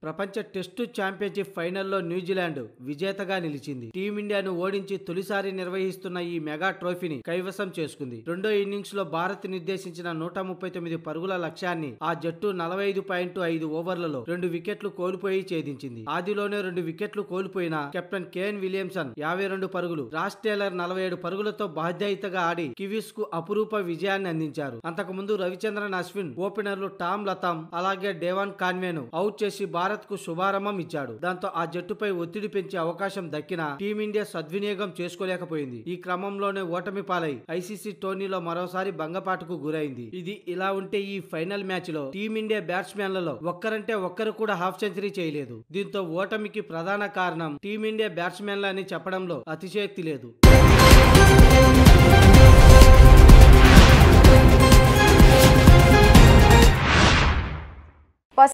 ప్రపంచ test championship ఫైనల్లో New Zealand విజేతగా నిలిచింది టీమిండియాను ఓడించి తొలిసారి నిర్వహిస్తున్న ఈ మెగా ట్రోఫీని కైవసం చేసుకుంది రెండో ఇన్నింగ్స్ లో భారత్ నిర్దేశించిన నూట ముప్పై తొమ్మిది పరుగుల లక్ష్యాన్ని ఆ జట్టు నలభై ఐదు పాయింట్ ఐదు ఓవర్లలో రెండు వికెట్లు కోల్పోయి ఛేదించింది ఆదిలోనే రెండు వికెట్లు కోల్పోయిన కెప్టెన్ కేఎన్ విలియమ్సన్ యాభై రెండు పరుగులు రాస్ టేలర్ నలభై ఏడు పరుగులతో బాధ్యతగా ఆడి కివీస్ కు అపురూప విజయాన్ని అందించారు అంతకుముందు రవిచంద్రన్ అశ్విన్ ఓపెనర్లు టామ్ లతాం అలాగే డేవాన్ కాన్వేను అవుట్ చేసి భారత్ కు శుభారంభం ఇచ్చాడు దాంతో ఆ జట్టుపై ఒత్తిడి పెంచే అవకాశం దక్కినా టీమిండియా సద్వినియోగం చేసుకోలేకపోయింది ఈ క్రమంలోనే ఓటమి పాలై ఐసీసీ టోర్నీలో మరోసారి భంగపాటుకు గురైంది ఇది ఇలా ఉంటే ఈ ఫైనల్ మ్యాచ్ లో టీమిండియా బ్యాట్స్మెన్లలో ఒక్కరంటే ఒక్కరు కూడా హాఫ్ సెంచరీ చేయలేదు దీంతో ఓటమికి ప్రధాన కారణం టీమిండియా బ్యాట్స్మెన్లని చెప్పడంలో అతిశయోక్తి లేదు